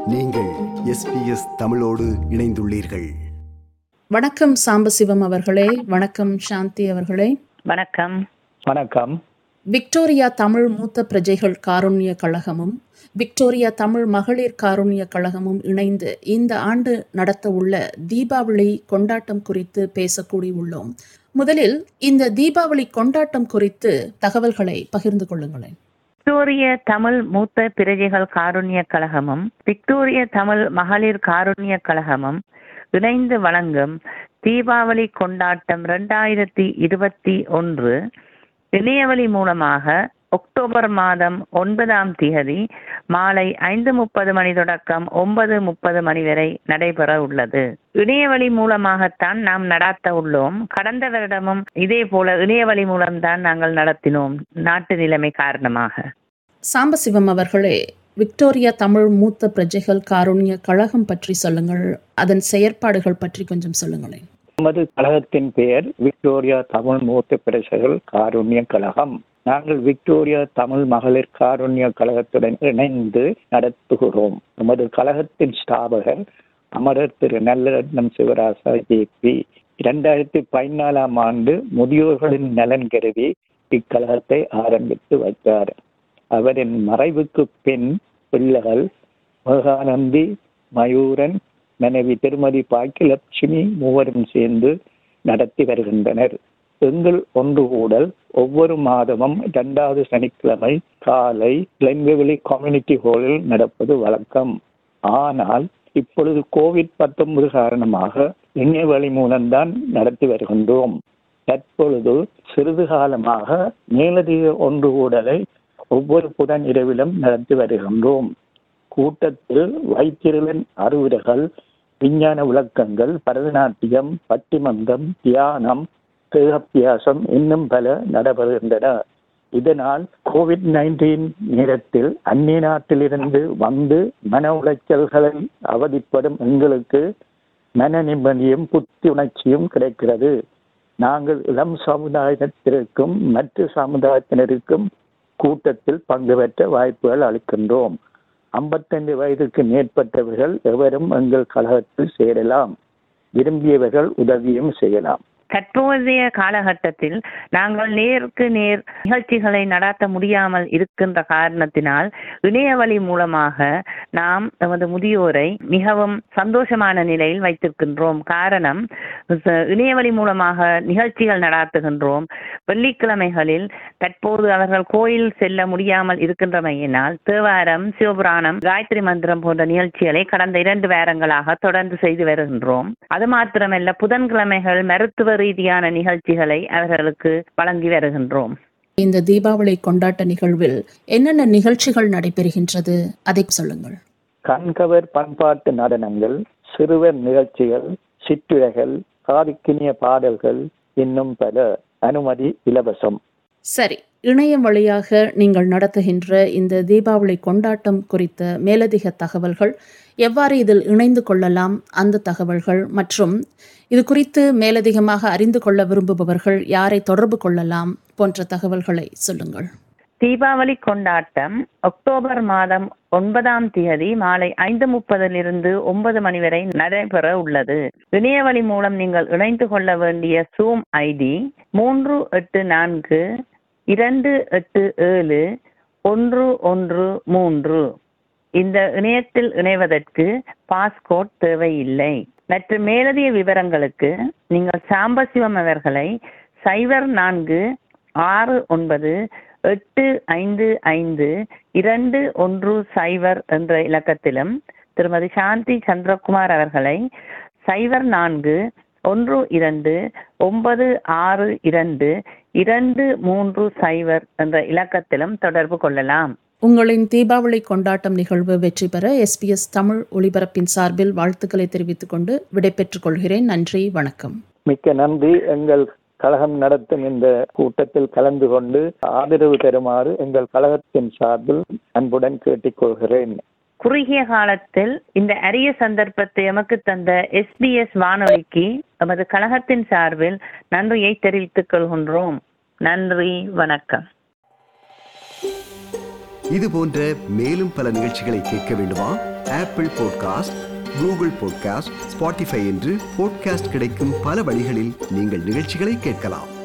நீங்கள் எஸ்பிஎஸ் தமிழோடு இணைந்துள்ளீர்கள் வணக்கம் சாம்பசிவம் அவர்களே வணக்கம் சாந்தி அவர்களே வணக்கம் வணக்கம் விக்டோரியா தமிழ் மூத்த பிரஜைகள் காருண்ய கழகமும் விக்டோரியா தமிழ் மகளிர் காருண்ய கழகமும் இணைந்து இந்த ஆண்டு நடத்த உள்ள தீபாவளி கொண்டாட்டம் குறித்து பேசக்கூடி உள்ளோம் முதலில் இந்த தீபாவளி கொண்டாட்டம் குறித்து தகவல்களை பகிர்ந்து கொள்ளுங்களேன் விக்டோரிய தமிழ் மூத்த பிரஜைகள் காருண்ய கழகமும் விக்டோரிய தமிழ் மகளிர் காருண்ய கழகமும் இணைந்து வழங்கும் தீபாவளி கொண்டாட்டம் ரெண்டாயிரத்தி இருபத்தி ஒன்று இணையவழி மூலமாக அக்டோபர் மாதம் ஒன்பதாம் தேதி மாலை ஐந்து முப்பது மணி தொடக்கம் ஒன்பது முப்பது மணி வரை நடைபெற உள்ளது இணையவழி மூலமாகத்தான் நாம் நடாத்த உள்ளோம் கடந்த வருடமும் இதே போல இணையவழி மூலம்தான் நாங்கள் நடத்தினோம் நாட்டு நிலைமை காரணமாக சாம்பசிவம் அவர்களே விக்டோரியா தமிழ் மூத்த பிரஜைகள் காருண்ய கழகம் பற்றி சொல்லுங்கள் அதன் செயற்பாடுகள் பற்றி கொஞ்சம் சொல்லுங்களேன் நமது கழகத்தின் பெயர் விக்டோரியா தமிழ் மூத்த பிரசைகள் காருண்ய கழகம் நாங்கள் விக்டோரியா தமிழ் மகளிர் காருண்ய கழகத்துடன் இணைந்து நடத்துகிறோம் நமது கழகத்தின் ஸ்தாபகர் அமரர் திரு நல்லரத்னம் சிவராசா ஜேபி இரண்டாயிரத்தி பதினாலாம் ஆண்டு முதியோர்களின் நலன் கருதி இக்கழகத்தை ஆரம்பித்து வைத்தார் அவரின் மறைவுக்கு பின் பிள்ளைகள் மகானந்தி மயூரன் மனைவி திருமதி பாக்கியலட்சுமி மூவரும் சேர்ந்து நடத்தி வருகின்றனர் எங்கள் ஒன்று கூடல் ஒவ்வொரு மாதமும் இரண்டாவது சனிக்கிழமை காலை கிளம்பெவிலி கம்யூனிட்டி ஹாலில் நடப்பது வழக்கம் ஆனால் இப்பொழுது கோவிட் பத்தொன்பது காரணமாக இணையவழி மூலம்தான் நடத்தி வருகின்றோம் தற்பொழுது சிறிது காலமாக மேலதிக ஒன்று கூடலை ஒவ்வொரு புதன் இரவிலும் நடத்தி வருகின்றோம் கூட்டத்தில் வைத்திருளன் அறிவுரைகள் விஞ்ஞான விளக்கங்கள் பரதநாட்டியம் பட்டிமந்தம் தியானம் தேகாபியாசம் இன்னும் பல நடைபெறுகின்றன இதனால் கோவிட் நைன்டீன் நேரத்தில் அந்நிய நாட்டிலிருந்து வந்து மன உளைச்சல்களில் அவதிப்படும் எங்களுக்கு மன நிம்மதியும் புத்துணர்ச்சியும் கிடைக்கிறது நாங்கள் இளம் சமுதாயத்திற்கும் மற்ற சமுதாயத்தினருக்கும் கூட்டத்தில் பங்கு பெற்ற வாய்ப்புகள் அளிக்கின்றோம் ஐம்பத்தைந்து வயதுக்கு மேற்பட்டவர்கள் எவரும் எங்கள் கழகத்தில் சேரலாம் விரும்பியவர்கள் உதவியும் செய்யலாம் தற்போதைய காலகட்டத்தில் நாங்கள் நேருக்கு நேர் நிகழ்ச்சிகளை நடாத்த முடியாமல் இருக்கின்ற காரணத்தினால் இணையவழி மூலமாக நாம் நமது முதியோரை மிகவும் சந்தோஷமான நிலையில் வைத்திருக்கின்றோம் காரணம் ச- இணையவழி மூலமாக நிகழ்ச்சிகள் நடாத்துகின்றோம் வெள்ளிக்கிழமைகளில் தற்போது அவர்கள் கோயில் செல்ல முடியாமல் இருக்கின்றமையினால் தேவாரம் சிவபுராணம் காயத்ரி மந்திரம் போன்ற நிகழ்ச்சிகளை கடந்த இரண்டு வாரங்களாக தொடர்ந்து செய்து வருகின்றோம் அது மாத்திரமல்ல புதன்கிழமைகள் மருத்துவ ரீதியான நிகழ்ச்சிகளை அவர்களுக்கு வழங்கி வருகின்றோம் இந்த தீபாவளி கொண்டாட்ட நிகழ்வில் என்னென்ன நிகழ்ச்சிகள் நடைபெறுகின்றது அதை சொல்லுங்கள் கண்கவர் பண்பாட்டு நடனங்கள் சிறுவர் நிகழ்ச்சிகள் சிற்றுரைகள் காதுக்கினிய பாடல்கள் இன்னும் பல அனுமதி இலவசம் சரி இணையம் வழியாக நீங்கள் நடத்துகின்ற இந்த தீபாவளி கொண்டாட்டம் குறித்த மேலதிக தகவல்கள் எவ்வாறு இதில் இணைந்து கொள்ளலாம் அந்த தகவல்கள் மற்றும் இது குறித்து மேலதிகமாக அறிந்து கொள்ள விரும்புபவர்கள் யாரை தொடர்பு கொள்ளலாம் போன்ற தகவல்களை சொல்லுங்கள் தீபாவளி கொண்டாட்டம் அக்டோபர் மாதம் ஒன்பதாம் தேதி மாலை ஐந்து முப்பதிலிருந்து ஒன்பது மணி வரை நடைபெற உள்ளது இணையவழி மூலம் நீங்கள் இணைந்து கொள்ள வேண்டிய சூம் ஐடி மூன்று எட்டு நான்கு இரண்டு எட்டு ஏழு ஒன்று ஒன்று மூன்று இந்த இணையத்தில் இணைவதற்கு பாஸ்கோட் தேவையில்லை மற்றும் மேலதிக விவரங்களுக்கு நீங்கள் சாம்பசிவம் அவர்களை சைபர் நான்கு ஆறு ஒன்பது எட்டு ஐந்து ஐந்து இரண்டு ஒன்று சைபர் என்ற இலக்கத்திலும் திருமதி சாந்தி சந்திரகுமார் அவர்களை சைபர் நான்கு ஒன்று இரண்டு ஒன்பது ஆறு இரண்டு இரண்டு மூன்று சைபர் என்ற இலக்கத்திலும் தொடர்பு கொள்ளலாம் உங்களின் தீபாவளி கொண்டாட்டம் நிகழ்வு வெற்றி பெற எஸ்பிஎஸ் தமிழ் ஒளிபரப்பின் சார்பில் வாழ்த்துக்களை தெரிவித்துக் கொண்டு விடைபெற்றுக் கொள்கிறேன் நன்றி வணக்கம் மிக்க நன்றி எங்கள் கழகம் நடத்தும் இந்த கூட்டத்தில் கலந்து கொண்டு ஆதரவு தருமாறு எங்கள் கழகத்தின் சார்பில் அன்புடன் கேட்டுக்கொள்கிறேன் குறுகிய காலத்தில் இந்த அரிய சந்தர்ப்பத்தை எமக்கு தந்த எஸ்பிஎஸ் வானொலிக்கு எமது கழகத்தின் சார்பில் நன்றியை தெரிவித்துக் கொள்கின்றோம் நன்றி வணக்கம் இது போன்ற மேலும் பல நிகழ்ச்சிகளை கேட்க வேண்டுமா Apple podcast Google podcast Spotify என்று பாட்காஸ்ட் கிடைக்கும் பல வழிகளில் நீங்கள் நிகழ்ச்சிகளை கேட்கலாம்